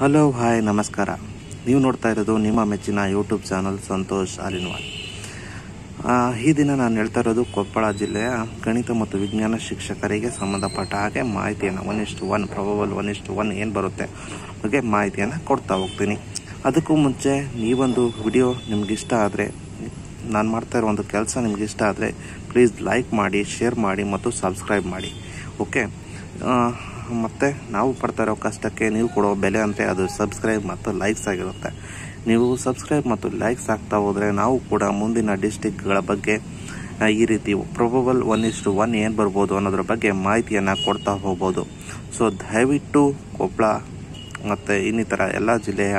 hello hi ನಮಸ್ಕಾರ ನೀವು ನೋಡ್ತಾ ಇರೋದು ನಿಮ್ಮ ಮೆಚ್ಚಿನ ಯೂಟ್ಯೂಬ್ ಚಾನಲ್ ಸಂತೋಷ್ ಆಲಿನ್ವಾಲ್ ಈ ದಿನ ನಾನು ಹೇಳ್ತಾ ಇರೋದು ಕೊಪ್ಪಳ ಜಿಲ್ಲೆಯ ಗಣಿತ ಮತ್ತು ವಿಜ್ಞಾನ ಶಿಕ್ಷಕರಿಗೆ ಸಂಬಂಧಪಟ್ಟ ಹಾಗೆ ಮಾಹಿತಿಯನ್ನು ಒನ್ ಇಷ್ಟು ಒನ್ ಪ್ರೊಬಬಲ್ ಒನ್ ಇಷ್ಟು ಒನ್ ಏನು ಬರುತ್ತೆ ಬಗ್ಗೆ ಮಾಹಿತಿಯನ್ನು ಕೊಡ್ತಾ ಹೋಗ್ತೀನಿ ಅದಕ್ಕೂ ಮುಂಚೆ ನೀವೊಂದು ವಿಡಿಯೋ ನಿಮ್ಗೆ ಇಷ್ಟ ಆದರೆ ನಾನು ಮಾಡ್ತಾ ಇರೋ ಒಂದು ಕೆಲಸ ನಿಮ್ಗೆ ಇಷ್ಟ ಆದರೆ ಪ್ಲೀಸ್ ಲೈಕ್ ಮಾಡಿ ಶೇರ್ ಮಾಡಿ ಮತ್ತು ಸಬ್ಸ್ಕ್ರೈಬ್ ಮಾಡಿ ಓಕೆ ಮತ್ತು ನಾವು ಪಡ್ತಾ ಇರೋ ಕಷ್ಟಕ್ಕೆ ನೀವು ಕೊಡೋ ಬೆಲೆ ಅಂದರೆ ಅದು ಸಬ್ಸ್ಕ್ರೈಬ್ ಮತ್ತು ಲೈಕ್ಸ್ ಆಗಿರುತ್ತೆ ನೀವು ಸಬ್ಸ್ಕ್ರೈಬ್ ಮತ್ತು ಲೈಕ್ಸ್ ಆಗ್ತಾ ಹೋದರೆ ನಾವು ಕೂಡ ಮುಂದಿನ ಡಿಸ್ಟಿಕ್ಗಳ ಬಗ್ಗೆ ಆ, ಈ ರೀತಿ ಪ್ರೊಬಬಲ್ ಒನ್ ಇಷ್ಟು ಒನ್ ಏನು ಬರ್ಬೋದು ಅನ್ನೋದ್ರ ಬಗ್ಗೆ ಮಾಹಿತಿಯನ್ನು ಕೊಡ್ತಾ ಹೋಗ್ಬೋದು ಸೊ ದಯವಿಟ್ಟು ಕೊಪ್ಪಳ ಮತ್ತು ಇನ್ನಿತರ ಎಲ್ಲ ಜಿಲ್ಲೆಯ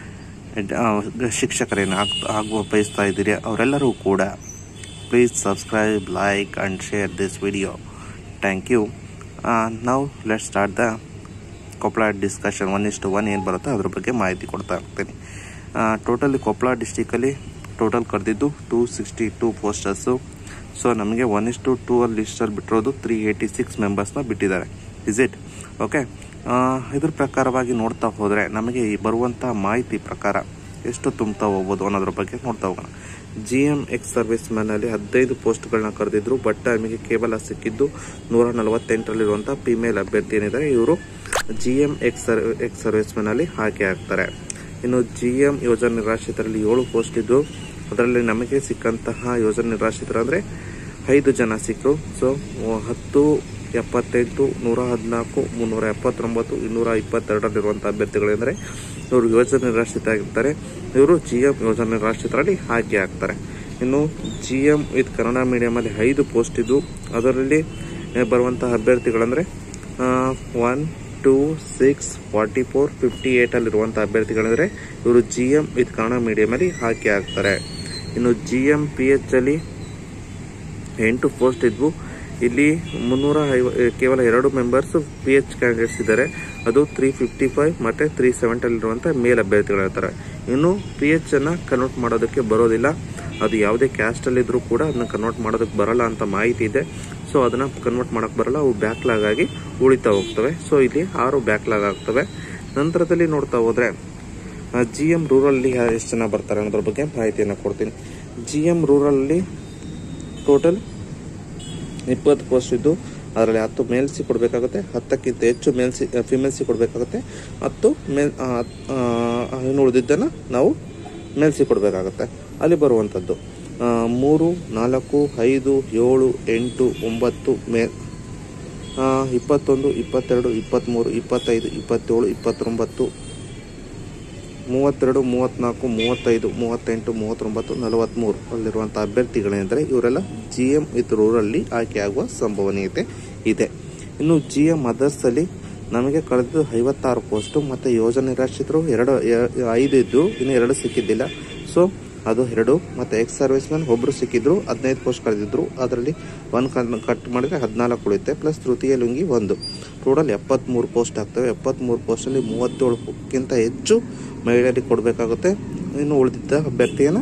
ಆ, ಶಿಕ್ಷಕರೇನು ಆಗ್ ಆಗುವ ಬಯಸ್ತಾ ಇದ್ದೀರಿ ಅವರೆಲ್ಲರೂ ಕೂಡ please subscribe like and share this video thank you ನಾವು let start the Koppal discussion one ಇಷ್ಟು ಒನ್ ಏನು ಬರುತ್ತೋ ಅದ್ರ ಬಗ್ಗೆ ಮಾಹಿತಿ ಕೊಡ್ತಾ ಇರ್ತೀನಿ ಟೋಟಲಿ ಕೊಪ್ಪಳ ಡಿಸ್ಟಿಕಲ್ಲಿ ಟೋಟಲ್ ಕರೆದಿದ್ದು two sixty two posters so ನಮಗೆ ಒನ್ ಇಷ್ಟು ಟೂ ಅಲ್ಲಿ ಲಿಸ್ಟಲ್ಲಿ ಬಿಟ್ಟಿರೋದು ತ್ರೀ ಏಯ್ಟಿ ಸಿಕ್ಸ್ ಮೆಂಬರ್ಸ್ನ ಬಿಟ್ಟಿದ್ದಾರೆ ಇಸ್ ಇಟ್ ಓಕೆ ಇದ್ರ ಪ್ರಕಾರವಾಗಿ ನೋಡ್ತಾ ಹೋದರೆ ನಮಗೆ ಈ ಬರುವಂಥ ಮಾಹಿತಿ ಪ್ರಕಾರ ಎಷ್ಟು ತುಂಬ್ತಾ ಹೋಗ್ಬೋದು ಅನ್ನೋದ್ರ ಬಗ್ಗೆ ನೋಡ್ತಾ ಹೋಗೋಣ ಜಿ ಎಮ್ ಎಕ್ಸ್ ಸರ್ವಿಸ್ ಮ್ಯಾನಲ್ಲಿ ಹದಿನೈದು ಪೋಸ್ಟ್ಗಳನ್ನ ಕರೆದಿದ್ರು ಬಟ್ ನಮಗೆ ಕೇವಲ ಸಿಕ್ಕಿದ್ದು ನೂರ ನಲವತ್ತೆಂಟರಲ್ಲಿರುವಂಥ ಫಿಮೇಲ್ ಅಭ್ಯರ್ಥಿ ಏನಿದ್ದಾರೆ ಇವರು G M X sir X service ಮ್ಯಾನಲ್ಲಿ ಆಯ್ಕೆ ಆಗ್ತಾರೆ ಇನ್ನು ಜಿ ಎಂ ಯೋಜನೆ ನಿರಾಶ್ರಿತರಲ್ಲಿ ಏಳು ಪೋಸ್ಟ್ ಇದ್ದು ಅದರಲ್ಲಿ ನಮಗೆ ಸಿಕ್ಕಂತಹ ಯೋಜನೆ ನಿರಾಶ್ರಿತರ ಅಂದರೆ ಐದು ಜನ ಸಿಕ್ಕರು ಸೊ ಹತ್ತು ಎಪ್ಪತ್ತೆಂಟು ನೂರ ಹದಿನಾಲ್ಕು ಮುನ್ನೂರ ಎಪ್ಪತ್ತೊಂಬತ್ತು ಇನ್ನೂರ ಇಪ್ಪತ್ತೆರಡರಲ್ಲಿರುವಂಥ ಅಭ್ಯರ್ಥಿಗಳೆಂದರೆ ಇವರು ಯೋಜನೆ ನಿರಾಶ್ರಿತ ಆಗಿರ್ತಾರೆ ಇವರು ಜಿ ಎಂ ಯೋಜನೆ ನಿರಾಶ್ರಿತರಲ್ಲಿ ಆಯ್ಕೆ ಆಗ್ತಾರೆ ಇನ್ನು ಜಿ ಎಂ ವಿತ್ ಕನ್ನಡ ಮೀಡಿಯಮಲ್ಲಿ ಐದು ಪೋಸ್ಟ್ ಇದ್ದು ಅದರಲ್ಲಿ ಬರುವಂತಹ ಅಭ್ಯರ್ಥಿಗಳಂದರೆ one two six forty four fifty ಏಯ್ಟಲ್ಲಿರುವಂಥ ಅಭ್ಯರ್ಥಿಗಳಂದರೆ ಇವರು ಜಿ ಎಂ ವಿತ್ ಕನ್ನಡ ಮೀಡಿಯಮಲ್ಲಿ ಆಯ್ಕೆ ಆಗ್ತಾರೆ ಇನ್ನು ಜಿ ಎಂ ಪಿ ಎಚ್ ಅಲ್ಲಿ ಎಂಟು ಪೋಸ್ಟ್ ಇದ್ವು ಇಲ್ಲಿ ಮುನ್ನೂರ ಐವ ಕೇವಲ ಎರಡು ಮೆಂಬರ್ಸ್ ಪಿ ಎಚ್ ಕ್ಯಾಂಡಿಡೇಟ್ಸ್ ಇದ್ದಾರೆ ಅದು ತ್ರೀ ಫಿಫ್ಟಿ ಫೈವ್ ಮತ್ತು ತ್ರೀ ಸೆವೆಂಟಲ್ಲಿರುವಂಥ ಮೇಲ್ ಅಭ್ಯರ್ಥಿಗಳಿರ್ತಾರೆ ಇನ್ನು ಪಿ ಎಚ್ ಅನ್ನು ಕನ್ವರ್ಟ್ ಮಾಡೋದಕ್ಕೆ ಬರೋದಿಲ್ಲ ಅದು ಯಾವುದೇ ಕ್ಯಾಸ್ಟಲ್ಲಿದ್ದರೂ ಕೂಡ ಅದನ್ನ ಕನ್ವರ್ಟ್ ಮಾಡೋದಕ್ಕೆ ಬರಲ್ಲ ಅಂತ ಮಾಹಿತಿ ಇದೆ ಸೊ ಅದನ್ನು ಕನ್ವರ್ಟ್ ಮಾಡೋಕ್ಕೆ ಬರಲ್ಲ ಅವು ಬ್ಯಾಕ್ಲಾಗ್ ಆಗಿ ಉಳಿತಾ ಹೋಗ್ತವೆ ಸೊ ಇಲ್ಲಿ ಆರು ಬ್ಯಾಕ್ಲಾಗ್ ಆಗ್ತವೆ ನಂತರದಲ್ಲಿ ನೋಡ್ತಾ ಹೋದರೆ ಜಿ ಎಮ್ ರೂರಲ್ಲಿ ಎಷ್ಟು ಜನ ಬರ್ತಾರೆ ಅನ್ನೋದ್ರ ಬಗ್ಗೆ ಮಾಹಿತಿಯನ್ನು ಕೊಡ್ತೀನಿ ಜಿ ಎಮ್ ರೂರಲ್ಲಿ ಟೋಟಲ್ ಇಪ್ಪತ್ತು ಪೋಸ್ಟ್ ಇದ್ದು ಅದರಲ್ಲಿ ಹತ್ತು ಮೇಲ್ಸಿ ಕೊಡಬೇಕಾಗುತ್ತೆ ಹತ್ತಕ್ಕಿಂತ ಹೆಚ್ಚು ಮೇಲ್ಸಿ ಫಿಮೇಲ್ಸಿ ಕೊಡಬೇಕಾಗುತ್ತೆ ಹತ್ತು ಮೇಲ್ ಆ, ಆ, ಇನ್ನು ಉಳಿದಿದ್ದನ್ನು ನಾವು ಮೇಲ್ಸಿ ಕೊಡಬೇಕಾಗುತ್ತೆ ಅಲ್ಲಿ ಬರುವಂಥದ್ದು ಆ, ಮೂರು ನಾಲ್ಕು ಐದು ಏಳು ಎಂಟು ಒಂಬತ್ತು ಮೇ ಆ, ಇಪ್ಪತ್ತೊಂದು ಇಪ್ಪತ್ತೆರಡು ಇಪ್ಪತ್ತ್ಮೂರು ಇಪ್ಪತ್ತೈದು ಇಪ್ಪತ್ತೇಳು ಇಪ್ಪತ್ತೊಂಬತ್ತು ಮೂವತ್ತೆರಡು ಮೂವತ್ತ್ನಾಲ್ಕು ಮೂವತ್ತೈದು ಮೂವತ್ತೆಂಟು ಮೂವತ್ತೊಂಬತ್ತು ನಲವತ್ತ್ಮೂರು ಅಲ್ಲಿರುವಂಥ ಅಭ್ಯರ್ಥಿಗಳೇನೆಂದರೆ ಇವರೆಲ್ಲ ಜಿ ಎಮ್ ವಿತ್ ರೂರಲ್ಲಿ ಆಯ್ಕೆಯಾಗುವ ಸಂಭವನೀಯತೆ ಇದೆ ಇನ್ನು ಜಿ ಎಮ್ ಅದರ್ಸಲ್ಲಿ ನಮಗೆ ಕಳೆದು ಐವತ್ತಾರು ಪೋಸ್ಟು ಮತ್ತು ಯೋಜನೆ ನಿರಾಶ್ರಿತರು ಎರಡು ಎ- ಐದು ಇದ್ದು ಇನ್ನು ಎರಡು ಸಿಕ್ಕಿದ್ದಿಲ್ಲ ಸೊ ಅದು ಎರಡು ಮತ್ತು ಎಕ್ಸ್ ಸರ್ವಿಸ್ ಮ್ಯಾನ್ ಒಬ್ಬರು ಸಿಕ್ಕಿದ್ರು ಹದಿನೈದು ಪೋಸ್ಟ್ ಕಳೆದಿದ್ರು ಅದರಲ್ಲಿ ಒಂದು ಕಟ್ ಮಾಡಿದರೆ ಹದಿನಾಲ್ಕು ಉಳಿಯುತ್ತೆ ಪ್ಲಸ್ ತೃತೀಯ ಲುಂಗಿ ಒಂದು ಟೋಟಲ್ ಎಪ್ಪತ್ತ್ಮೂರು ಪೋಸ್ಟ್ ಆಗ್ತವೆ ಎಪ್ಪತ್ತ್ಮೂರು ಪೋಸ್ಟಲ್ಲಿ ಮೂವತ್ತೇಳಕ್ಕಿಂತ ಹೆಚ್ಚು ಮಹಿಳೆಯರಿಗೆ ಕೊಡಬೇಕಾಗುತ್ತೆ ಇನ್ನು ಉಳಿದಿದ್ದ ಅಭ್ಯರ್ಥಿಯನ್ನು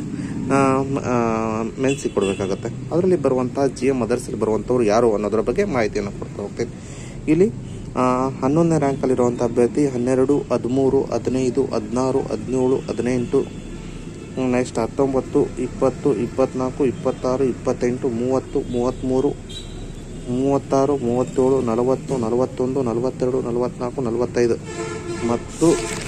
ಮೆನ್ಸಿ ಕೊಡಬೇಕಾಗುತ್ತೆ ಅದರಲ್ಲಿ ಬರುವಂಥ ಜಿ ಎಮ್ ಮದರ್ಸಲ್ಲಿ ಬರುವಂಥವ್ರು ಯಾರು ಅನ್ನೋದ್ರ ಬಗ್ಗೆ ಮಾಹಿತಿಯನ್ನು ಕೊಡ್ತಾ ಹೋಗ್ತೀನಿ ಇಲ್ಲಿ ಆ, ಹನ್ನೊಂದನೇ ರ್ಯಾಂಕಲ್ಲಿರುವಂಥ ಅಭ್ಯರ್ಥಿ ಹನ್ನೆರಡು ಹದಿಮೂರು ಹದಿನೈದು ಹದಿನಾರು ಹದಿನೇಳು ಹದಿನೆಂಟು ನೆಕ್ಸ್ಟ್ ಹತ್ತೊಂಬತ್ತು ಇಪ್ಪತ್ತು ಇಪ್ಪತ್ನಾಲ್ಕು ಇಪ್ಪತ್ತಾರು ಇಪ್ಪತ್ತೆಂಟು ಮೂವತ್ತು ಮೂವತ್ತ್ಮೂರು ಮೂವತ್ತಾರು ಮೂವತ್ತೇಳು ನಲವತ್ತು ನಲವತ್ತೊಂದು ನಲವತ್ತೆರಡು ನಲವತ್ತ್ನಾಲ್ಕು ನಲವತ್ತೈದು ಮತ್ತು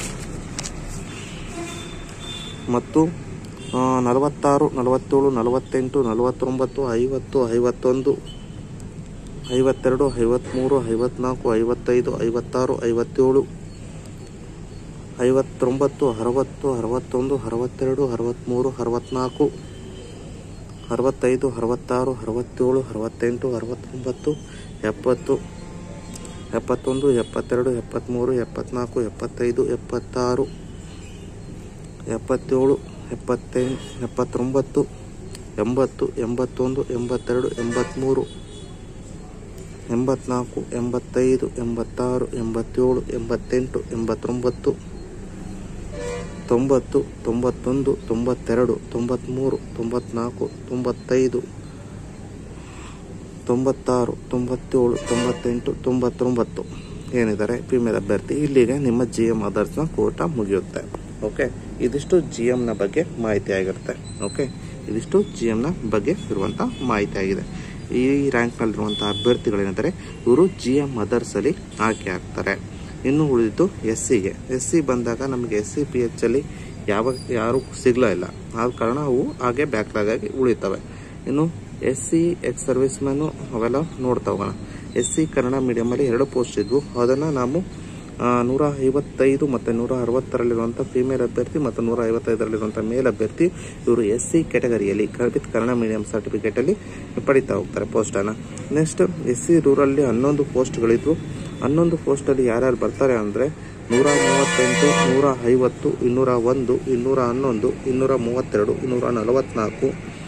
ಮತ್ತು ಆ, ನಲವತ್ತಾರು ನಲವತ್ತೇಳು ನಲವತ್ತೆಂಟು ನಲವತ್ತೊಂಬತ್ತು ಐವತ್ತು ಐವತ್ತೊಂದು ಐವತ್ತೆರಡು ಐವತ್ತ್ಮೂರು ಐವತ್ನಾಲ್ಕು ಐವತ್ತೈದು ಐವತ್ತಾರು ಐವತ್ತೇಳು ಐವತ್ತೊಂಬತ್ತು ಅರವತ್ತು ಅರವತ್ತೊಂದು ಅರವತ್ತೆರಡು ಅರವತ್ತ್ಮೂರು ಅರವತ್ತ್ನಾಲ್ಕು ಅರವತ್ತೈದು ಅರವತ್ತಾರು ಅರವತ್ತೇಳು ಅರವತ್ತೆಂಟು ಅರವತ್ತೊಂಬತ್ತು ಎಪ್ಪತ್ತು ಎಪ್ಪತ್ತೊಂದು ಎಪ್ಪತ್ತೆರಡು ಎಪ್ಪತ್ತ್ಮೂರು ಎಪ್ಪತ್ನಾಲ್ಕು ಎಪ್ಪತ್ತೈದು ಎಪ್ಪತ್ತಾರು ಎಪ್ಪತ್ತೇಳು ಎಪ್ಪತ್ತೆಂಟು ಎಪ್ಪತ್ತೊಂಬತ್ತು ಎಂಬತ್ತು ಎಂಬತ್ತೊಂದು ಎಂಬತ್ತೆರಡು ಎಂಬತ್ತ್ಮೂರು ಎಂಬತ್ನಾಲ್ಕು ಎಂಬತ್ತೈದು ಎಂಬತ್ತಾರು ಎಂಬತ್ತೇಳು ಎಂಬತ್ತೆಂಟು ಎಂಬತ್ತೊಂಬತ್ತು ತೊಂಬತ್ತು ತೊಂಬತ್ತೊಂದು ತೊಂಬತ್ತೆರಡು ತೊಂಬತ್ತ್ಮೂರು ತೊಂಬತ್ನಾಲ್ಕು ತೊಂಬತ್ತೈದು ತೊಂಬತ್ತಾರು ತೊಂಬತ್ತೇಳು ತೊಂಬತ್ತೆಂಟು ತೊಂಬತ್ತೊಂಬತ್ತು ಏನಿದ್ದಾರೆ ಫಿಮೇಲ್ ಅಭ್ಯರ್ಥಿ ಇಲ್ಲಿಗೆ ನಿಮ್ಮ ಜಿ ಎಮ್ ಅದರ್ಸ್ನ ಕೋಟ ಮುಗಿಯುತ್ತೆ ಓಕೆ ಇದಿಷ್ಟು ಜಿ ಎಮ್ನ ಬಗ್ಗೆ ಮಾಹಿತಿ ಆಗಿರುತ್ತೆ ಓಕೆ ಇದಿಷ್ಟು ಜಿ ಎಮ್ನ ಬಗ್ಗೆ ಇರುವಂಥ ಮಾಹಿತಿ ಆಗಿದೆ ಈ ರ್ಯಾಂಕ್ನಲ್ಲಿರುವಂಥ ಅಭ್ಯರ್ಥಿಗಳೇನಿದ್ದಾರೆ ಇವರು ಜಿ ಎಮ್ ಅದರ್ಸಲ್ಲಿ ಆಯ್ಕೆ ಆಗ್ತಾರೆ ಇನ್ನು ಉಳಿದಿದ್ದು ಎಸ್ ಸಿಗೆ ಎಸ್ ಸಿ ಬಂದಾಗ ನಮಗೆ ಎಸ್ ಸಿ ಪಿ ಎಚ್ ಅಲ್ಲಿ ಯಾವ ಯಾರು ಸಿಗ್ಲೇ ಇಲ್ಲ ಆದ ಕಾರಣ ಅವು ಹಾಗೆ ಬ್ಯಾಕ್ಲಾಗ್ ಆಗಿ ಉಳಿತವೆ ಇನ್ನು S C X service man ಅವೆಲ್ಲ ನೋಡ್ತಾ ಹೋಗೋಣ ಎಸ್ ಸಿ ಕನ್ನಡ ಮೀಡಿಯಮಲ್ಲಿ ಎರಡು ಪೋಸ್ಟ್ ಇದ್ವು ಅದನ್ನು ನಾವು ಆ, ನೂರ ಐವತ್ತೈದು ಮತ್ತು ನೂರ ಅರವತ್ತರಲ್ಲಿರುವಂಥ ಫಿಮೇಲ್ ಅಭ್ಯರ್ಥಿ ಮತ್ತು ನೂರ ಐವತ್ತೈದರಲ್ಲಿರುವಂಥ ಮೇಲ್ ಅಭ್ಯರ್ಥಿ ಇವರು ಎಸ್ ಸಿ ಕ್ಯಾಟಗರಿಯಲ್ಲಿ ವಿತ್ ಕನ್ನಡ ಮೀಡಿಯಂ ಸರ್ಟಿಫಿಕೇಟಲ್ಲಿ ಪಡಿತಾ ಹೋಗ್ತಾರೆ ಪೋಸ್ಟನ್ನು ನೆಕ್ಸ್ಟ್ ಎಸ್ ಸಿ ರೂರಲ್ಲಿ ಹನ್ನೊಂದು ಪೋಸ್ಟ್ಗಳಿದ್ವು ಹನ್ನೊಂದು ಪೋಸ್ಟಲ್ಲಿ ಯಾರ್ಯಾರು ಬರ್ತಾರೆ ಅಂದರೆ ನೂರ ಮೂವತ್ತೆಂಟು ನೂರ ಐವತ್ತು ಇನ್ನೂರ ಒಂದು ಇನ್ನೂರ ಹನ್ನೊಂದು ಇನ್ನೂರ ಮೂವತ್ತೆರಡು ಇನ್ನೂರ ನಲವತ್ತ್ನಾಲ್ಕು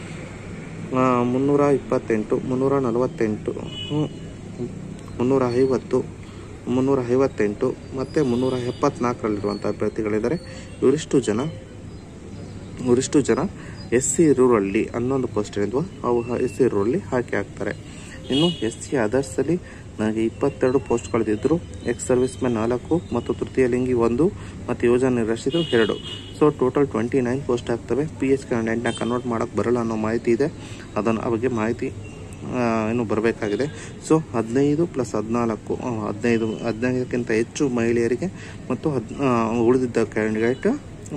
ಆ, ಮುನ್ನೂರ ಇಪ್ಪತ್ತೆಂಟು ಮುನ್ನೂರ ನಲವತ್ತೆಂಟು ಹ್ಮ್, ಮುನ್ನೂರ ಐವತ್ತು ಮುನ್ನೂರ ಐವತ್ತೆಂಟು ಮತ್ತು ಮುನ್ನೂರ ಎಪ್ಪತ್ನಾಲ್ಕರಲ್ಲಿರುವಂಥ ಅಭ್ಯರ್ಥಿಗಳಿದ್ದಾರೆ ಇವರಿಷ್ಟು ಜನ ಇವರಿಷ್ಟು ಜನ ಎಸ್ ಸಿ ರೂರಲ್ಲಿ ಹನ್ನೊಂದು ಪೋಸ್ಟ್ ಏನಿದ್ವು ಅವು ಎಸ್ ಸಿ ರೂರಲ್ಲಿ ಹಾಕಿ ಹಾಕ್ತಾರೆ ಇನ್ನು ಎಸ್ ಸಿ ಅದರ್ಸಲ್ಲಿ ನನಗೆ ಇಪ್ಪತ್ತೆರಡು ಪೋಸ್ಟ್ಗಳಿದ್ದರು ಎಕ್ಸ್ ಸರ್ವಿಸ್ ಮ್ಯಾನ್ ನಾಲ್ಕು ಮತ್ತು ತೃತೀಯ ಲಿಂಗಿ ಒಂದು ಮತ್ತು ಯೋಜನೆ ನಿರಾಶ್ರಿತರು ಎರಡು so total twenty nine post ಆಗ್ತವೆ ಪಿ ಎಚ್ ಕ್ಯಾಂಡಿಡೇಟ್ನ ಕನ್ವರ್ಟ್ ಮಾಡೋಕ್ಕೆ ಬರಲ್ಲ ಅನ್ನೋ ಮಾಹಿತಿ ಇದೆ ಅದನ್ನು ಆ ಬಗ್ಗೆ ಮಾಹಿತಿ ಆ, ಇನ್ನು ಬರಬೇಕಾಗಿದೆ ಸೊ ಹದಿನೈದು ಪ್ಲಸ್ ಹದಿನಾಲ್ಕು ಆ, ಹದಿನೈದು ಹದಿನೈದಕ್ಕಿಂತ ಹೆಚ್ಚು ಮಹಿಳೆಯರಿಗೆ ಮತ್ತು ಹದ್ ಆ, ಉಳಿದಿದ್ದ ಕ್ಯಾಂಡಿಡೇಟ್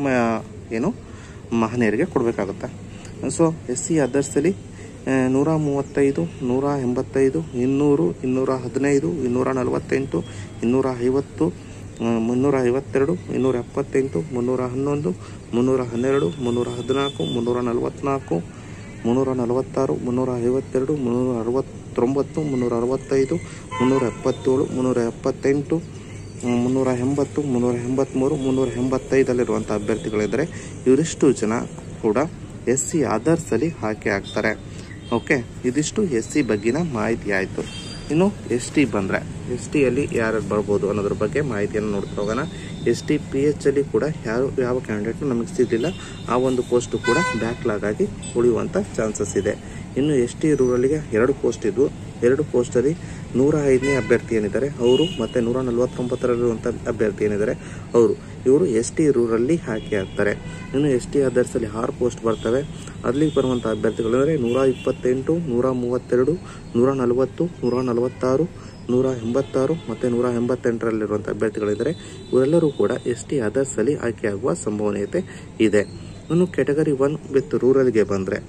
ಏನು ಮಹನೀಯರಿಗೆ ಕೊಡಬೇಕಾಗುತ್ತೆ ಸೊ ಎಸ್ ಸಿ ಅದರ್ಸಲ್ಲಿ ಆ, ನೂರ ಮೂವತ್ತೈದು ನೂರ ಎಂಬತ್ತೈದು ಇನ್ನೂರು ಇನ್ನೂರ ಹದಿನೈದು ಇನ್ನೂರ ನಲವತ್ತೆಂಟು ಇನ್ನೂರ ಐವತ್ತು ಆ, ಮುನ್ನೂರ ಐವತ್ತೆರಡು ಇನ್ನೂರ ಎಪ್ಪತ್ತೆಂಟು ಮುನ್ನೂರ ಹನ್ನೊಂದು ಮುನ್ನೂರ ಹನ್ನೆರಡು ಮುನ್ನೂರ ಹದಿನಾಲ್ಕು ಮುನ್ನೂರ ನಲವತ್ತ್ನಾಲ್ಕು ಮುನ್ನೂರ ನಲವತ್ತಾರು ಮುನ್ನೂರ ಐವತ್ತೆರಡು ಮುನ್ನೂರ ಅರವತ್ತೊಂಬತ್ತು ಮುನ್ನೂರ ಅರವತ್ತೈದು ಮುನ್ನೂರ ಎಪ್ಪತ್ತೇಳು ಮುನ್ನೂರ ಎಪ್ಪತ್ತೆಂಟು ಹ್ಮ್, ಮುನ್ನೂರ ಎಂಬತ್ತು ಮುನ್ನೂರ ಎಂಬತ್ತ್ಮೂರು ಮುನ್ನೂರ ಎಂಬತ್ತೈದಲ್ಲಿರುವಂಥ ಅಭ್ಯರ್ಥಿಗಳಿದ್ದಾರೆ ಇವರಿಷ್ಟು ಜನ ಕೂಡ ಎಸ್ ಸಿ ಆಧಾರ್ಸಲ್ಲಿ ಆಯ್ಕೆ ಆಗ್ತಾರೆ ಓಕೆ ಇದಿಷ್ಟು ಎಸ್ ಸಿ ಬಗ್ಗಿನ ಮಾಹಿತಿ ಆಯಿತು ಇನ್ನು ಎಸ್ ಟಿ ಬಂದರೆ ಎಸ್ ಟಿಯಲ್ಲಿ ಯಾರು ಬರ್ಬೋದು ಅನ್ನೋದ್ರ ಬಗ್ಗೆ ಮಾಹಿತಿಯನ್ನು ನೋಡ್ತಾ ಹೋಗೋಣ ಎಸ್ ಟಿ ಪಿ ಎಚ್ ಅಲ್ಲಿ ಕೂಡ ಯಾರು ಯಾವ ಕ್ಯಾಂಡಿಡೇಟ್ನು ನಮಗೆ ಸಿಗಲಿಲ್ಲ ಆ ಒಂದು ಪೋಸ್ಟು ಕೂಡ ಬ್ಯಾಕ್ಲಾಗ್ ಆಗಿ ಉಳಿಯುವಂಥ ಚಾನ್ಸಸ್ ಇದೆ ಇನ್ನು ಎಸ್ ಟಿ ರೂರಲ್ಲಿಗೆ ಎರಡು ಪೋಸ್ಟ್ ಇದ್ವು ಎರಡು ಪೋಸ್ಟಲ್ಲಿ ನೂರ ಐದನೇ ಅಭ್ಯರ್ಥಿ ಏನಿದ್ದಾರೆ ಅವರು ಮತ್ತು ನೂರ ನಲವತ್ತೊಂಬತ್ತರಲ್ಲಿರುವಂಥ ಅಭ್ಯರ್ಥಿ ಏನಿದ್ದಾರೆ ಅವರು ಇವರು ಎಸ್ ಟಿ ರೂರಲ್ಲಿ ಆಯ್ಕೆ ಆಗ್ತಾರೆ ಇನ್ನು ಎಸ್ ಟಿ ಅದರ್ಸಲ್ಲಿ ಆರು ಪೋಸ್ಟ್ ಬರ್ತವೆ ಅಲ್ಲಿಗೆ ಬರುವಂಥ ಅಭ್ಯರ್ಥಿಗಳಂದರೆ ನೂರ ಇಪ್ಪತ್ತೆಂಟು ನೂರ ಮೂವತ್ತೆರಡು ನೂರ ನಲವತ್ತು ನೂರ ನಲವತ್ತಾರು ನೂರ ಎಂಬತ್ತಾರು ಮತ್ತು ನೂರ ಎಂಬತ್ತೆಂಟರಲ್ಲಿರುವಂಥ ಅಭ್ಯರ್ಥಿಗಳಿದ್ದಾರೆ ಇವರೆಲ್ಲರೂ ಕೂಡ ಎಸ್ ಟಿ ಅದರ್ಸಲ್ಲಿ ಆಯ್ಕೆಯಾಗುವ ಸಂಭವನೀಯತೆ ಇದೆ ಇನ್ನು ಕೆಟಗರಿ ಒನ್ ವಿತ್ ರೂರಲ್ಗೆ ಬಂದರೆ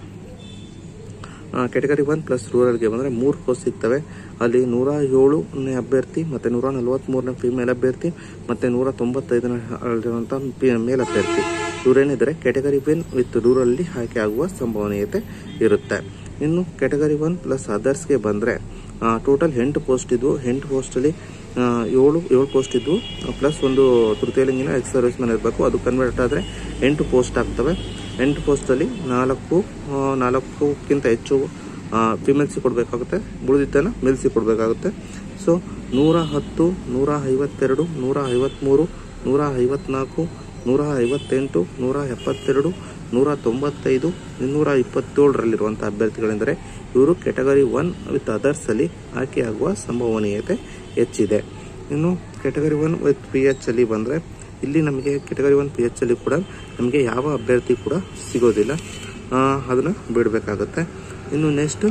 ಕೆಟಗರಿ ಒನ್ ಪ್ಲಸ್ ರೂರಲ್ಗೆ ಬಂದರೆ ಮೂರು ಪೋಸ್ಟ್ ಸಿಗ್ತವೆ ಅಲ್ಲಿ ನೂರ ಏಳನೇ ಅಭ್ಯರ್ಥಿ ಮತ್ತು ನೂರ ನಲವತ್ತ್ಮೂರನೇ ಫಿಮೇಲ್ ಅಭ್ಯರ್ಥಿ ಮತ್ತು ನೂರ ತೊಂಬತ್ತೈದನೇ ಅಲ್ಲಿರುವಂಥ ಪಿ ಮೇಲ್ ಅಭ್ಯರ್ಥಿ ಇವರೇನಿದ್ದಾರೆ ಕೆಟಗರಿ ಒನ್ ವಿತ್ ರೂರಲ್ಲಿ ಆಯ್ಕೆ ಆಗುವ ಸಂಭವನೀಯತೆ ಇರುತ್ತೆ ಇನ್ನು ಕೆಟಗರಿ ಒನ್ ಪ್ಲಸ್ ಅದರ್ಸ್ಗೆ ಬಂದರೆ ಟೋಟಲ್ ಎಂಟು ಪೋಸ್ಟ್ ಇದ್ವು ಎಂಟು ಪೋಸ್ಟಲ್ಲಿ ಏಳು ಏಳು ಪೋಸ್ಟ್ ಇದ್ವು ಪ್ಲಸ್ ಒಂದು ತೃತೀಯ ಲಿಂಗಿನ ಎಕ್ಸ್ ಸರ್ವಿಸ್ ಮ್ಯಾನ್ ಇರಬೇಕು ಅದು ಕನ್ವರ್ಟ್ ಆದರೆ ಎಂಟು ಪೋಸ್ಟ್ ಆಗ್ತವೆ ಎಂಟು ಪೋಸ್ಟಲ್ಲಿ ನಾಲ್ಕು ಆ, ನಾಲ್ಕಕ್ಕಿಂತ ಹೆಚ್ಚು ಫಿಮೇಲ್ಸಿ ಕೊಡಬೇಕಾಗುತ್ತೆ ಉಳಿದಿದ್ದನ್ನು ಮೇಲ್ಸಿ ಕೊಡಬೇಕಾಗುತ್ತೆ ಸೊ ನೂರ ಹತ್ತು ನೂರ ಐವತ್ತೆರಡು ನೂರ ಐವತ್ತ್ಮೂರು ನೂರ ಐವತ್ನಾಲ್ಕು ನೂರ ಐವತ್ತೆಂಟು ನೂರ ಎಪ್ಪತ್ತೆರಡು ನೂರ ತೊಂಬತ್ತೈದು ಇನ್ನೂರ ಇಪ್ಪತ್ತೇಳರಲ್ಲಿರುವಂಥ ಅಭ್ಯರ್ಥಿಗಳೆಂದರೆ ಇವರು ಕೆಟಗರಿ ಒನ್ ವಿತ್ ಅದರ್ಸಲ್ಲಿ ಆಯ್ಕೆಯಾಗುವ ಸಂಭವನೀಯತೆ ಹೆಚ್ಚಿದೆ ಇನ್ನು category one with P H ಅಲ್ಲಿ ಬಂದರೆ ಇಲ್ಲಿ ನಮಗೆ ಕೆಟಗರಿ ಒನ್ ಪಿ ಎಚ್ ಅಲ್ಲಿ ಕೂಡ ನಮಗೆ ಯಾವ ಅಭ್ಯರ್ಥಿ ಕೂಡ ಸಿಗೋದಿಲ್ಲ ಅದನ್ನು ಬಿಡಬೇಕಾಗುತ್ತೆ ಇನ್ನು ನೆಕ್ಸ್ಟ್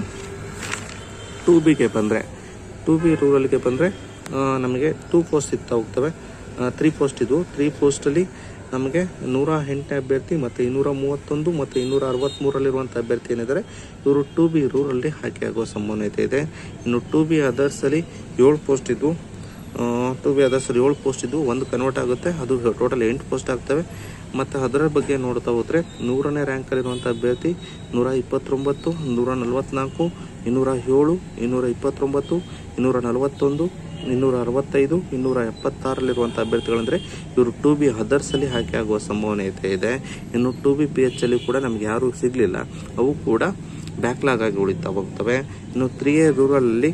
ಟೂ ಬಿಗೆ ಬಂದರೆ ಟೂ ಬಿ ರೂರಲ್ಗೆ ಬಂದರೆ ನಮಗೆ ಟೂ ಪೋಸ್ಟ್ ಸಿಗ್ತಾ ಹೋಗ್ತವೆ ತ್ರೀ ಪೋಸ್ಟ್ ಇದ್ವು ತ್ರೀ ಪೋಸ್ಟಲ್ಲಿ ನಮಗೆ ನೂರ ಎಂಟನೇ ಅಭ್ಯರ್ಥಿ ಮತ್ತು ಇನ್ನೂರ ಮೂವತ್ತೊಂದು ಮತ್ತು ಇನ್ನೂರ ಅರವತ್ತ್ಮೂರಲ್ಲಿರುವಂಥ ಅಭ್ಯರ್ಥಿ ಏನಿದ್ದಾರೆ ಇವರು ಟೂ ಬಿ ರೂರಲ್ಲಿ ಆಯ್ಕೆ ಆಗುವ ಸಂಭವನೀಯತೆ ಇದೆ ಇನ್ನು ಟೂ ಬಿ ಅದರ್ಸಲ್ಲಿ ಏಳು ಪೋಸ್ಟ್ ಇದ್ವು ಟು ಬಿ ಅದರ್ಸಲ್ಲಿ ಏಳು ಪೋಸ್ಟ್ ಇದ್ದು ಒಂದು ಕನ್ವರ್ಟ್ ಆಗುತ್ತೆ ಅದು ಟೋಟಲ್ ಎಂಟು ಪೋಸ್ಟ್ ಆಗ್ತವೆ ಮತ್ತು ಅದರ ಬಗ್ಗೆ ನೋಡ್ತಾ ಹೋದರೆ ನೂರನೇ ರ್ಯಾಂಕಲ್ಲಿರುವಂಥ ಅಭ್ಯರ್ಥಿ ನೂರ ಇಪ್ಪತ್ತೊಂಬತ್ತು ನೂರ ನಲವತ್ತ್ನಾಲ್ಕು ಇನ್ನೂರ ಏಳು ಇನ್ನೂರ ಇಪ್ಪತ್ತೊಂಬತ್ತು ಇನ್ನೂರ ನಲವತ್ತೊಂದು ಇನ್ನೂರ ಅರವತ್ತೈದು ಇನ್ನೂರ ಎಪ್ಪತ್ತಾರಲ್ಲಿರುವಂಥ ಅಭ್ಯರ್ಥಿಗಳಂದರೆ ಇವರು ಟು ಬಿ ಅದರ್ಸಲ್ಲಿ ಆಯ್ಕೆ ಆಗುವ ಸಂಭವನೀಯತೆ ಇದೆ ಇನ್ನು ಟು ಬಿ ಪಿ ಎಚ್ ಅಲ್ಲಿ ಕೂಡ ನಮಗೆ ಯಾರೂ ಸಿಗಲಿಲ್ಲ ಅವು ಕೂಡ ಬ್ಯಾಕ್ಲಾಗ್ ಆಗಿ ಉಳಿತಾ ಹೋಗ್ತವೆ ಇನ್ನು ತ್ರೀ ಎ ರೂರಲಲ್ಲಿ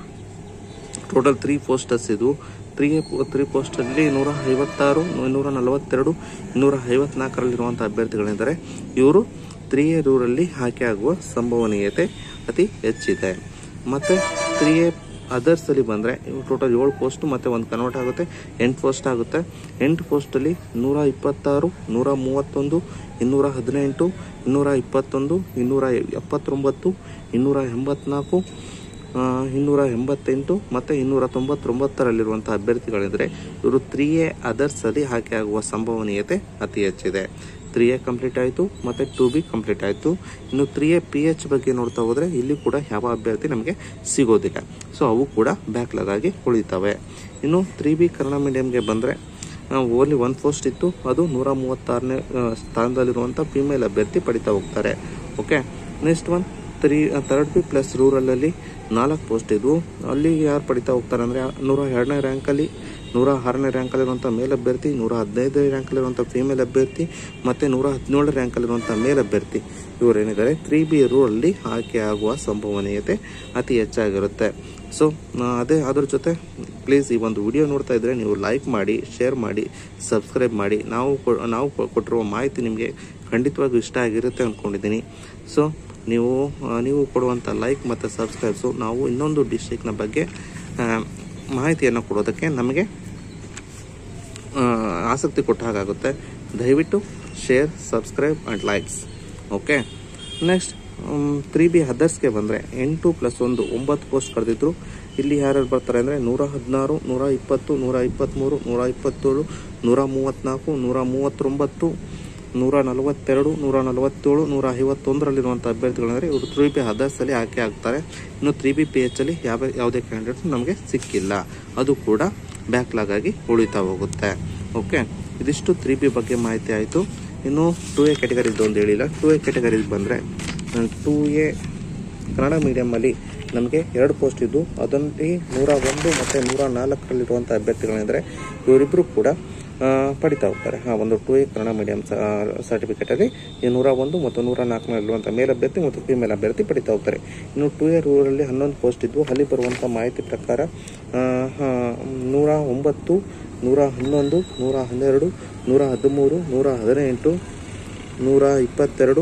ಟೋಟಲ್ ತ್ರೀ ಪೋಸ್ಟರ್ಸ್ ಇದು ತ್ರೀ ತ್ರೀ ಪೋಸ್ಟಲ್ಲಿ ನೂರ ಐವತ್ತಾರು ಇನ್ನೂರ ನಲವತ್ತೆರಡು ಇನ್ನೂರ ಐವತ್ನಾಲ್ಕರಲ್ಲಿರುವಂಥ ಅಭ್ಯರ್ಥಿಗಳಿದ್ದಾರೆ ಇವರು ತ್ರೀ ಎ ರೂರಲ್ಲಿ ಆಯ್ಕೆ ಆಗುವ ಸಂಭವನೀಯತೆ ಅತಿ ಹೆಚ್ಚಿದೆ ಮತ್ತು ತ್ರೀ ಎ ಅದರ್ಸಲ್ಲಿ ಬಂದರೆ ಟೋಟಲ್ ಏಳು ಪೋಸ್ಟ್ ಮತ್ತು ಒಂದು ಕನ್ವರ್ಟ್ ಆಗುತ್ತೆ ಎಂಟು ಪೋಸ್ಟ್ ಆಗುತ್ತೆ ಎಂಟು ಪೋಸ್ಟಲ್ಲಿ ನೂರ ಇಪ್ಪತ್ತಾರು ನೂರ ಮೂವತ್ತೊಂದು ಇನ್ನೂರ ಹದಿನೆಂಟು ಇನ್ನೂರ ಇಪ್ಪತ್ತೊಂದು ಇನ್ನೂರ ಎಪ್ಪತ್ತೊಂಬತ್ತು ಇನ್ನೂರ ಎಂಬತ್ನಾಲ್ಕು ಆ, ಇನ್ನೂರ ಎಂಬತ್ತೆಂಟು ಮತ್ತು ಇನ್ನೂರ ತೊಂಬತ್ತೊಂಬತ್ತರಲ್ಲಿರುವಂಥ ಅಭ್ಯರ್ಥಿಗಳಿದ್ರೆ ಇವರು ತ್ರೀ ಎ ಅದರ್ಸಲ್ಲಿ ಆಯ್ಕೆ ಆಗುವ ಸಂಭವನೀಯತೆ ಅತಿ ಹೆಚ್ಚಿದೆ ತ್ರೀ ಎ ಕಂಪ್ಲೀಟ್ ಆಯಿತು ಮತ್ತು ಟು ಬಿ ಕಂಪ್ಲೀಟ್ ಆಯಿತು ಇನ್ನು ತ್ರೀ ಎ ಪಿ ಎಚ್ ಬಗ್ಗೆ ನೋಡ್ತಾ ಹೋದರೆ ಇಲ್ಲಿ ಕೂಡ ಯಾವ ಅಭ್ಯರ್ಥಿ ನಮಗೆ ಸಿಗೋದಿಲ್ಲ ಸೊ ಅವು ಕೂಡ ಬ್ಯಾಕ್ಲಾಗ್ ಆಗಿ ಉಳಿತವೆ ಇನ್ನು ತ್ರೀ ಬಿ ಕನ್ನಡ ಮೀಡಿಯಂಗೆ ಬಂದರೆ ಓನ್ಲಿ ಒನ್ ಪೋಸ್ಟ್ ಇತ್ತು ಅದು ನೂರ ಮೂವತ್ತಾರನೇ ಆ, ಸ್ಥಾನದಲ್ಲಿರುವಂಥ ಫಿಮೇಲ್ ಅಭ್ಯರ್ಥಿ ಪಡಿತಾ ಹೋಗ್ತಾರೆ okay next one three third B plus ರೂರಲಲ್ಲಿ ನಾಲ್ಕು ಪೋಸ್ಟ್ ಇದ್ವು ಅಲ್ಲಿ ಯಾರು ಪಡಿತಾ ಹೋಗ್ತಾರೆ ಅಂದರೆ ನೂರ ಎರಡನೇ ರ್ಯಾಂಕಲ್ಲಿ ನೂರ ಆರನೇ ರ್ಯಾಂಕಲ್ಲಿರುವಂಥ ಮೇಲ್ ಅಭ್ಯರ್ಥಿ ನೂರ ಹದಿನೈದನೇ ರ್ಯಾಂಕಲ್ಲಿರುವಂಥ ಫೀಮೇಲ್ ಅಭ್ಯರ್ಥಿ ಮತ್ತು ನೂರ ಹದಿನೇಳನೇ ರ್ಯಾಂಕಲ್ಲಿರುವಂಥ ಮೇಲ್ ಅಭ್ಯರ್ಥಿ ಇವರೇನಿದ್ದಾರೆ ತ್ರೀ ಬಿ ರೂರಲ್ಲಿ ಆಯ್ಕೆ ಆಗುವ ಸಂಭವನೀಯತೆ ಅತಿ ಹೆಚ್ಚಾಗಿರುತ್ತೆ ಸೊ ಅದೇ ಅದ್ರ ಜೊತೆ ಪ್ಲೀಸ್ ಈ ಒಂದು ವಿಡಿಯೋ ನೋಡ್ತಾ ಇದ್ದರೆ ನೀವು ಲೈಕ್ ಮಾಡಿ ಶೇರ್ ಮಾಡಿ ಸಬ್ಸ್ಕ್ರೈಬ್ ಮಾಡಿ ನಾವು ಕೊ- ನಾವು ಕೊ- ಕೊಟ್ಟಿರುವ ಮಾಹಿತಿ ನಿಮಗೆ ಖಂಡಿತವಾಗಿಯೂ ಇಷ್ಟ ಆಗಿರುತ್ತೆ ಅಂದ್ಕೊಂಡಿದ್ದೀನಿ ಸೊ ನೀವು ಆ, ನೀವು ಕೊಡುವಂಥ ಲೈಕ್ ಮತ್ತು ಸಬ್ಸ್ಕ್ರೈಬ್ಸು ನಾವು ಇನ್ನೊಂದು ಡಿಸ್ಟ್ರಿಕ್ನ ಬಗ್ಗೆ ಆ, ಮಾಹಿತಿಯನ್ನು ಕೊಡೋದಕ್ಕೆ ನಮಗೆ ಆ, ಆಸಕ್ತಿ ಕೊಟ್ಟ ಹಾಗಾಗುತ್ತೆ ದಯವಿಟ್ಟು share subscribe and likes okay next three B ಅದರ್ಸ್ಗೆ ಬಂದರೆ ಎಂಟು ಪ್ಲಸ್ ಒಂದು ಒಂಬತ್ತು ಪೋಸ್ಟ್ ಕರೆದಿದ್ರು ಇಲ್ಲಿ ಯಾರ್ಯಾರು ಬರ್ತಾರೆ ಅಂದರೆ ನೂರ ಹದಿನಾರು ನೂರ ಇಪ್ಪತ್ತು ನೂರ ಇಪ್ಪತ್ತ್ಮೂರು ನೂರ ಇಪ್ಪತ್ತೇಳು ನೂರ ಮೂವತ್ತ್ನಾಲ್ಕು ನೂರ ಮೂವತ್ತೊಂಬತ್ತು ನೂರ ನಲವತ್ತೆರಡು ನೂರ ನಲವತ್ತೇಳು ನೂರ ಐವತ್ತೊಂದರಲ್ಲಿರುವಂಥ ಅಭ್ಯರ್ಥಿಗಳಂದರೆ ಇವರು ತ್ರೀ ಬಿ ಅದರ್ಸಲ್ಲಿ ಆಯ್ಕೆ ಆಗ್ತಾರೆ ಇನ್ನು ತ್ರೀ ಬಿ ಪಿ ಎಚ್ ಅಲ್ಲಿ ಯಾವ ಯಾವುದೇ ಕ್ಯಾಂಡಿಡೇಟ್ಸ್ ನಮಗೆ ಸಿಕ್ಕಿಲ್ಲ ಅದು ಕೂಡ ಬ್ಯಾಕ್ಲಾಗ್ ಆಗಿ ಉಳಿತಾ ಹೋಗುತ್ತೆ ಓಕೆ ಇದಿಷ್ಟು ತ್ರೀ ಬಿ ಬಗ್ಗೆ ಮಾಹಿತಿ ಆಯಿತು ಇನ್ನು ಟು ಎ ಕ್ಯಾಟಗರಿದು ಒಂದು ಹೇಳಿಲ್ಲ ಟು ಎ ಕ್ಯಾಟಗರಿಗೆ ಬಂದರೆ ಟು ಎ ಕನ್ನಡ ಮೀಡಿಯಮಲ್ಲಿ ನಮಗೆ ಎರಡು ಪೋಸ್ಟ್ ಇದ್ದು ಅದರಲ್ಲಿ ನೂರ ಒಂದು ಮತ್ತು ನೂರ ನಾಲ್ಕರಲ್ಲಿರುವಂಥ ಅಭ್ಯರ್ಥಿಗಳಂದರೆ ಇವರಿಬ್ಬರು ಕೂಡ ಆ, ಪಡಿತಾ ಹೋಗ್ತಾರೆ ಹಾಂ ಒಂದು ಟು ಎ ಕನ್ನಡ ಮೀಡಿಯಂ ಸರ್ಟಿಫಿಕೇಟಲ್ಲಿ ಈ ನೂರ ಒಂದು ಮತ್ತು ನೂರ ನಾಲ್ಕನಲ್ಲಿರುವಂಥ ಮೇಲ್ ಅಭ್ಯರ್ಥಿ ಮತ್ತು ಫಿಮೇಲ್ ಅಭ್ಯರ್ಥಿ ಪಡಿತಾ ಹೋಗ್ತಾರೆ ಇನ್ನು ಟು ಎ ರೂರಲ್ಲಿ ಹನ್ನೊಂದು ಪೋಸ್ಟ್ ಇದ್ದು ಅಲ್ಲಿ ಬರುವಂಥ ಮಾಹಿತಿ ಪ್ರಕಾರ ಆ, ಆ, ನೂರ ಒಂಬತ್ತು ನೂರ ಹನ್ನೊಂದು ನೂರ ಹನ್ನೆರಡು ನೂರ ಹದಿಮೂರು ನೂರ ಹದಿನೆಂಟು ನೂರ ಇಪ್ಪತ್ತೆರಡು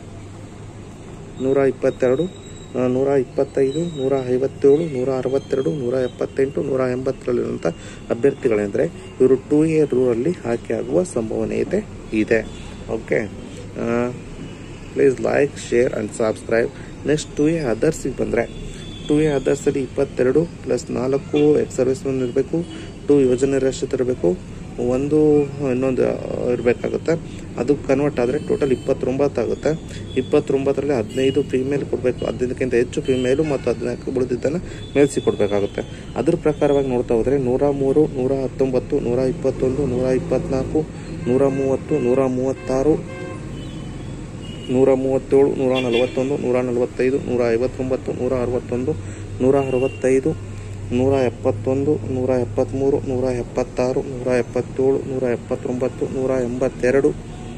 ನೂರ ಇಪ್ಪತ್ತೆರಡು ಆ, ನೂರ ಇಪ್ಪತ್ತೈದು ನೂರ ಐವತ್ತೇಳು ನೂರ ಅರವತ್ತೆರಡು ನೂರ ಎಪ್ಪತ್ತೆಂಟು ನೂರ ಎಂಬತ್ತರಲ್ಲಿರುವಂಥ ಅಭ್ಯರ್ಥಿಗಳೆಂದರೆ ಇವರು ಟೂ ಎ ರೂರಲ್ಲಿ ಆಯ್ಕೆ ಆಗುವ ಸಂಭವನೀಯತೆ ಇದೆ okay please like share and subscribe next two A ಅದರ್ಸಿಗೆ ಬಂದರೆ ಟು ಎ ಅದರ್ಸಲ್ಲಿ ಇಪ್ಪತ್ತೆರಡು ಪ್ಲಸ್ ನಾಲ್ಕು ಎಕ್ಸ್ ಸರ್ವಿಸ್ ಮೆನ್ ಇರಬೇಕು ಟು ಯೋಜನೆ ರಶಿತ್ ಇರಬೇಕು ಒಂದು ಇನ್ನೊಂದು ಇರಬೇಕಾಗುತ್ತೆ ಅದು ಕನ್ವರ್ಟ್ ಆದರೆ ಟೋಟಲ್ ಇಪ್ಪತ್ತೊಂಬತ್ತು ಆಗುತ್ತೆ ಇಪ್ಪತ್ತೊಂಬತ್ತರಲ್ಲಿ ಹದಿನೈದು ಫಿಮೇಲ್ ಕೊಡಬೇಕು ಹದಿನೈದಕ್ಕಿಂತ ಹೆಚ್ಚು ಫಿಮೇಲು ಮತ್ತು ಹದಿನಾಲ್ಕು ಉಳಿದಿದ್ದನ್ನು ಮೇಲ್ಸಿ ಕೊಡಬೇಕಾಗುತ್ತೆ ಅದ್ರ ಪ್ರಕಾರವಾಗಿ ನೋಡ್ತಾ ಹೋದರೆ ನೂರ ಮೂರು ನೂರ ಹತ್ತೊಂಬತ್ತು ನೂರ ಇಪ್ಪತ್ತೊಂದು ನೂರ ಇಪ್ಪತ್ತ್ನಾಲ್ಕು ನೂರ ಮೂವತ್ತು ನೂರ ಮೂವತ್ತಾರು ನೂರ ಮೂವತ್ತೇಳು ನೂರ ನಲವತ್ತೊಂದು ನೂರ ನಲವತ್ತೈದು ನೂರ ಐವತ್ತೊಂಬತ್ತು ನೂರ ಅರವತ್ತೊಂದು ನೂರ ಅರವತ್ತೈದು ನೂರ ಎಪ್ಪತ್ತೊಂದು ನೂರ ಎಪ್ಪತ್ತ್ಮೂರು ನೂರ ಎಪ್ಪತ್ತಾರು ನೂರ ಎಪ್ಪತ್ತೇಳು ನೂರ ಎಪ್ಪತ್ತೊಂಬತ್ತು ನೂರ ಎಂಬತ್ತೆರಡು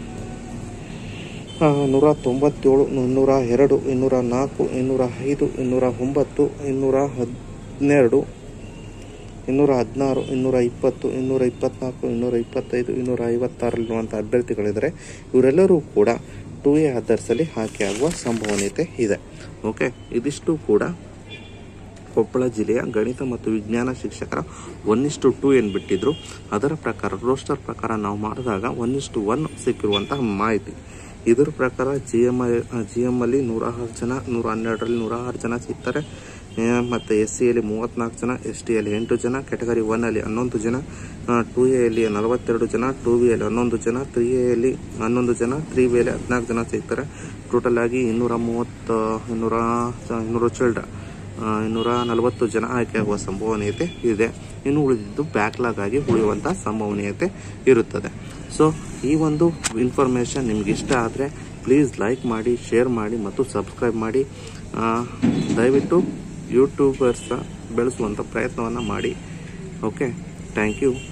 ಆ, ನೂರ ತೊಂಬತ್ತೇಳು ಇನ್ನೂರ ಎರಡು ಇನ್ನೂರ ನಾಲ್ಕು ಇನ್ನೂರ ಐದು ಇನ್ನೂರ ಒಂಬತ್ತು ಇನ್ನೂರ ಹದಿನೆರಡು ಇನ್ನೂರ ಹದಿನಾರು ಇನ್ನೂರ ಇಪ್ಪತ್ತು ಇನ್ನೂರ ಇಪ್ಪತ್ನಾಲ್ಕು ಇನ್ನೂರ ಇಪ್ಪತ್ತೈದು ಇನ್ನೂರ ಐವತ್ತಾರಲ್ಲಿರುವಂಥ ಅಭ್ಯರ್ಥಿಗಳಿದ್ದಾರೆ ಇವರೆಲ್ಲರೂ ಕೂಡ ಟು ಎ ಅದರ್ಸಲ್ಲಿ ಆಯ್ಕೆ ಆಗುವ ಸಂಭವನೀಯತೆ ಇದೆ ಓಕೆ ಇದಿಷ್ಟು ಕೂಡ ಕೊಪ್ಪಳ ಜಿಲ್ಲೆಯ ಗಣಿತ ಮತ್ತು ವಿಜ್ಞಾನ ಶಿಕ್ಷಕರ ಒನ್ ಇಷ್ಟು ಟೂ ಏನು ಬಿಟ್ಟಿದ್ರು ಅದರ ಪ್ರಕಾರ ರೋಸ್ಟರ್ ಪ್ರಕಾರ ನಾವು ಮಾಡಿದಾಗ ಒನ್ ಇಷ್ಟು ಒನ್ ಸಿಕ್ಕಿರುವಂತಹ ಮಾಹಿತಿ ಇದರ ಪ್ರಕಾರ ಜಿ ಎಮ್ ಜಿ ಎಮ್ ಅಲ್ಲಿ ನೂರ ಆರು ಜನ ನೂರ ಹನ್ನೆರಡರಲ್ಲಿ ನೂರ ಆರು ಜನ ಸಿಗ್ತಾರೆ ಆ, ಮತ್ತೆ ಎಸ್ ಸಿಯಲ್ಲಿ ಮೂವತ್ತ್ನಾಲ್ಕು ಜನ ಎಸ್ ಟಿಯಲ್ಲಿ ಎಂಟು ಜನ ಕ್ಯಾಟಗರಿ ಒನ್ನಲ್ಲಿ ಹನ್ನೊಂದು ಜನ ಟೂ ಎಲ್ಲಿ ನಲವತ್ತೆರಡು ಜನ ಟೂ ಬಿಯಲ್ಲಿ ಹನ್ನೊಂದು ಜನ ತ್ರೀ ಎಲ್ಲಿ ಹನ್ನೊಂದು ಜನ ತ್ರೀ ಬಿಯಲ್ಲಿ ಹದಿನಾಲ್ಕು ಜನ ಸಿಗ್ತಾರೆ ಟೋಟಲ್ ಆಗಿ ಇನ್ನೂರ ಮೂವತ್ತು ಇನ್ನೂರ ಇನ್ನೂರು ಚಿಲ್ಡ್ರ ಆ, ಇನ್ನೂರ ನಲವತ್ತು ಜನ ಆಯ್ಕೆಯಾಗುವ ಸಂಭವನೀಯತೆ ಇದೆ ಇನ್ನು ಉಳಿದಿದ್ದು ಬ್ಯಾಕ್ಲಾಗ್ ಆಗಿ ಉಳಿಯುವಂಥ ಸಂಭವನೀಯತೆ ಇರುತ್ತದೆ ಸೊ ಈ ಒಂದು ಇನ್ಫಾರ್ಮೇಷನ್ ನಿಮ್ಗೆ ಇಷ್ಟ ಆದರೆ ಪ್ಲೀಸ್ ಲೈಕ್ ಮಾಡಿ ಶೇರ್ ಮಾಡಿ ಮತ್ತು ಸಬ್ಸ್ಕ್ರೈಬ್ ಮಾಡಿ ಆ, ದಯವಿಟ್ಟು ಯೂಟ್ಯೂಬರ್ಸ ಬೆಳೆಸುವಂಥ ಪ್ರಯತ್ನವನ್ನು ಮಾಡಿ ಓಕೆ ಥ್ಯಾಂಕ್ ಯು